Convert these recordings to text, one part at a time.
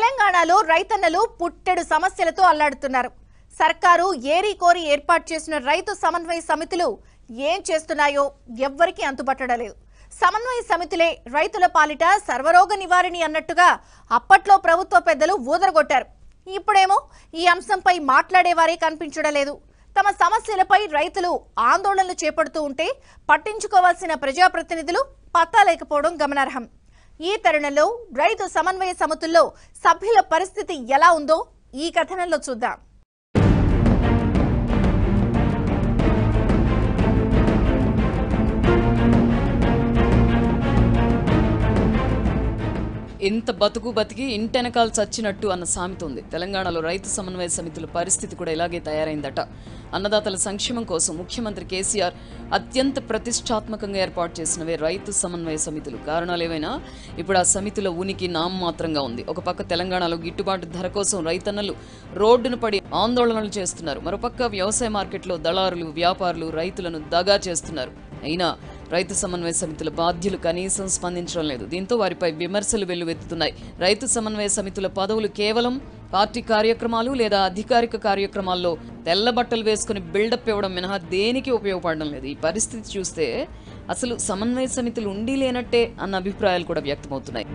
తెలంగాణలో రైతన్నలు పుట్టెడు సమస్యలతో అల్లాడుతున్నారు సర్కారు ఏరి కోరి ఏర్పాటు చేసిన రైతు సమన్వయ సమితులు ఏం చేస్తున్నాయో ఎవ్వరికీ అంతుపట్టడలేదు సమన్వయ సమితులే రైతుల పాలిట సర్వరోగ నివారణి అన్నట్టుగా అప్పట్లో ప్రభుత్వ పెద్దలు ఊదరగొట్టారు ఇప్పుడేమో ఈ అంశంపై మాట్లాడేవారే కనిపించడం లేదు తమ సమస్యలపై రైతులు ఆందోళనలు చేపడుతూ ఉంటే పట్టించుకోవాల్సిన ప్రజాప్రతినిధులు పత్తా లేకపోవడం గమనార్హం ఈ తరుణంలో రైతు సమన్వయ సమితుల్లో సభ్యుల పరిస్థితి ఎలా ఉందో ఈ కథనంలో చూద్దాం ఇంత బతుకు బతికి ఇంటెనకాలు చచ్చినట్టు అన్న సామెత ఉంది తెలంగాణలో రైతు సమన్వయ సమితుల పరిస్థితి కూడా ఇలాగే తయారైందట అన్నదాతల సంక్షేమం కోసం ముఖ్యమంత్రి కేసీఆర్ అత్యంత ప్రతిష్టాత్మకంగా ఏర్పాటు చేసినవే రైతు సమన్వయ సమితులు కారణాలు ఏవైనా ఇప్పుడు ఆ సమితుల ఉనికి నామమాత్రంగా ఉంది ఒక పక్క తెలంగాణలో గిట్టుబాటు ధర కోసం రైతన్నలు రోడ్డును పడి ఆందోళనలు చేస్తున్నారు మరోపక్క వ్యవసాయ మార్కెట్లో దళారులు వ్యాపారులు రైతులను దగా చేస్తున్నారు అయినా రైతు సమన్వయ సమితుల బాధ్యులు కనీసం స్పందించడం లేదు దీంతో వారిపై విమర్శలు వెల్లువెత్తుతున్నాయి రైతు సమన్వయ సమితుల పదవులు కేవలం పార్టీ కార్యక్రమాలు లేదా అధికారిక కార్యక్రమాల్లో తెల్ల బట్టలు వేసుకుని బిల్డప్ ఇవ్వడం మినహా దేనికి ఉపయోగపడడం లేదు ఈ పరిస్థితి చూస్తే అసలు సమన్వయ సమితులు ఉండి లేనట్టే అన్న అభిప్రాయాలు కూడా వ్యక్తమవుతున్నాయి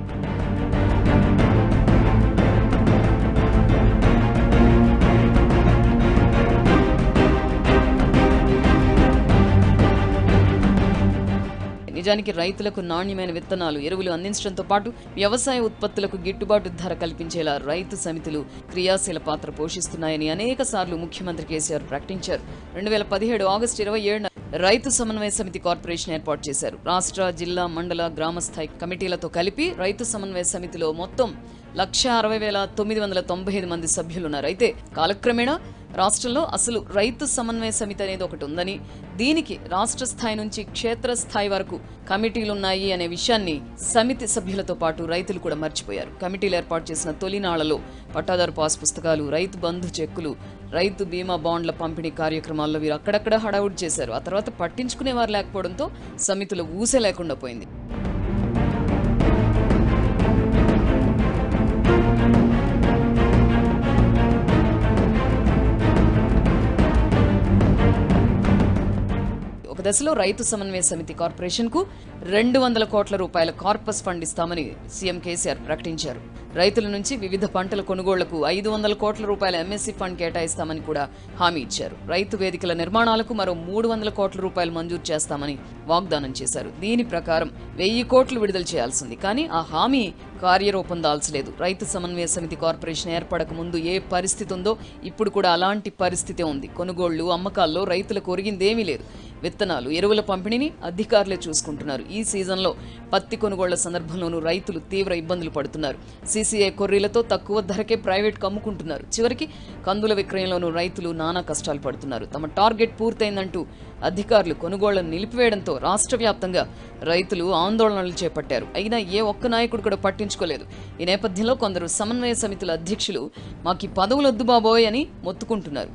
నిజానికి రైతులకు నాణ్యమైన విత్తనాలు ఎరువులు అందించడంతో పాటు వ్యవసాయ ఉత్పత్తులకు గిట్టుబాటు ధర కల్పించేలా రైతు సమితులు క్రియాశీల పాత్ర పోషిస్తున్నాయని అనేక సార్లు ముఖ్యమంత్రి కేసీఆర్ ప్రకటించారు రెండు వేల పదిహేడు ఆగస్టు ఇరవై ఏడున రైతు సమన్వయ సమితి కార్పొరేషన్ ఏర్పాటు చేశారు రాష్ట్ర జిల్లా మండల గ్రామ స్థాయి కమిటీలతో కలిపి రైతు సమన్వయ సమితిలో మొత్తం లక్ష అరవై వేల తొమ్మిది వందల తొంభై ఐదు మంది సభ్యులున్నారు అయితే కాలక్రమేణా రాష్ట్రంలో అసలు రైతు సమన్వయ సమితి అనేది ఒకటి ఉందని దీనికి రాష్ట్ర స్థాయి నుంచి క్షేత్ర స్థాయి వరకు కమిటీలు ఉన్నాయి అనే విషయాన్ని సమితి సభ్యులతో పాటు రైతులు కూడా మర్చిపోయారు కమిటీలు ఏర్పాటు చేసిన తొలినాళ్లలో పట్టాదారు పాస్ పుస్తకాలు రైతు బంధు చెక్కులు రైతు బీమా బాండ్ల పంపిణీ కార్యక్రమాల్లో వీరు అక్కడక్కడ హడావుడి చేశారు ఆ తర్వాత పట్టించుకునేవారు లేకపోవడంతో సమితుల ఊసే లేకుండా పోయింది ఒక దశలో రైతు సమన్వయ సమితి కార్పొరేషన్ కు రెండు వందల కోట్ల రూపాయల కార్పస్ ఫండ్ ఇస్తామని సీఎం కేసీఆర్ ప్రకటించారు రైతుల నుంచి వివిధ పంటల కొనుగోళ్లకు ఐదు వందల కోట్ల రూపాయల ఎంఎస్సీ ఫండ్ కేటాయిస్తామని కూడా హామీ ఇచ్చారు రైతు వేదికల నిర్మాణాలకు మరో మూడు వందల కోట్ల రూపాయలు మంజూరు చేస్తామని వాగ్దానం చేశారు దీని ప్రకారం వెయ్యి కోట్లు విడుదల చేయాల్సింది కానీ ఆ హామీ కార్యరూపం దాల్చలేదు రైతు సమన్వయ సమితి కార్పొరేషన్ ఏర్పడక ముందు ఏ పరిస్థితి ఉందో ఇప్పుడు కూడా అలాంటి పరిస్థితే ఉంది కొనుగోళ్లు అమ్మకాల్లో రైతులకు ఒరిగిందేమీ లేదు విత్తనాలు ఎరువుల పంపిణీని అధికారులే చూసుకుంటున్నారు ఈ సీజన్లో పత్తి కొనుగోళ్ల సందర్భంలోనూ రైతులు తీవ్ర ఇబ్బందులు పడుతున్నారు సీసీఐ కొర్రీలతో తక్కువ ధరకే ప్రైవేట్ కమ్ముకుంటున్నారు చివరికి కందుల విక్రయంలోనూ రైతులు నానా కష్టాలు పడుతున్నారు తమ టార్గెట్ పూర్తయిందంటూ అధికారులు కొనుగోళ్లను నిలిపివేయడంతో రాష్ట్ర వ్యాప్తంగా రైతులు ఆందోళనలు చేపట్టారు అయినా ఏ ఒక్క నాయకుడు కూడా పట్టించుకోలేదు ఈ నేపథ్యంలో కొందరు సమన్వయ సమితుల అధ్యక్షులు మాకు ఈ పదవులొద్దు బాబోయ్ అని మొత్తుకుంటున్నారు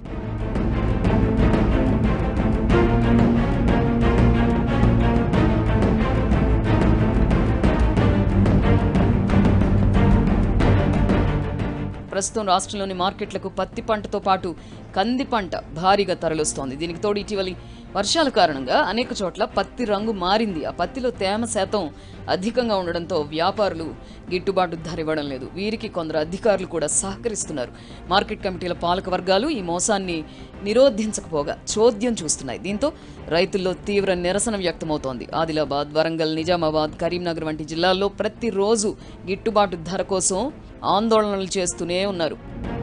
ప్రస్తుతం రాష్ట్రంలోని మార్కెట్లకు పత్తి పంటతో పాటు కంది పంట భారీగా తరలిస్తోంది దీనికి తోడు ఇటీవలి వర్షాల కారణంగా అనేక చోట్ల పత్తి రంగు మారింది ఆ పత్తిలో తేమ శాతం అధికంగా ఉండడంతో వ్యాపారులు గిట్టుబాటు ధర ఇవ్వడం లేదు వీరికి కొందరు అధికారులు కూడా సహకరిస్తున్నారు మార్కెట్ కమిటీల పాలక వర్గాలు ఈ మోసాన్ని నిరోధించకపోగా చోద్యం చూస్తున్నాయి దీంతో రైతుల్లో తీవ్ర నిరసన వ్యక్తమవుతోంది ఆదిలాబాద్ వరంగల్ నిజామాబాద్ కరీంనగర్ వంటి జిల్లాల్లో ప్రతిరోజు గిట్టుబాటు ధర కోసం ఆందోళనలు చేస్తూనే ఉన్నారు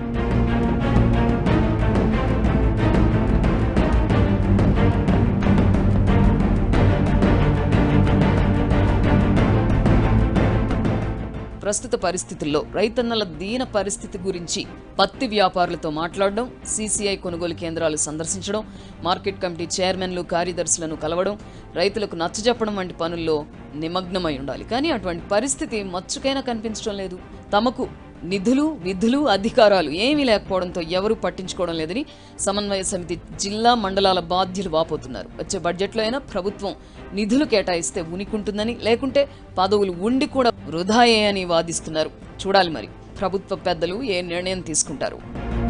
ప్రస్తుత పరిస్థితుల్లో రైతన్నల దీన పరిస్థితి గురించి పత్తి వ్యాపారులతో మాట్లాడడం సీసీఐ కొనుగోలు కేంద్రాలు సందర్శించడం మార్కెట్ కమిటీ చైర్మన్లు కార్యదర్శులను కలవడం రైతులకు నచ్చజెప్పడం వంటి పనుల్లో నిమగ్నమై ఉండాలి కానీ అటువంటి పరిస్థితి మచ్చుకైనా కనిపించడం లేదు తమకు నిధులు విధులు అధికారాలు ఏమీ లేకపోవడంతో ఎవరూ పట్టించుకోవడం లేదని సమన్వయ సమితి జిల్లా మండలాల బాధ్యులు వాపోతున్నారు వచ్చే బడ్జెట్లో అయినా ప్రభుత్వం నిధులు కేటాయిస్తే ఉనికుంటుందని లేకుంటే పదవులు ఉండి కూడా వృధాయే అని వాదిస్తున్నారు చూడాలి మరి ప్రభుత్వ పెద్దలు ఏ నిర్ణయం తీసుకుంటారు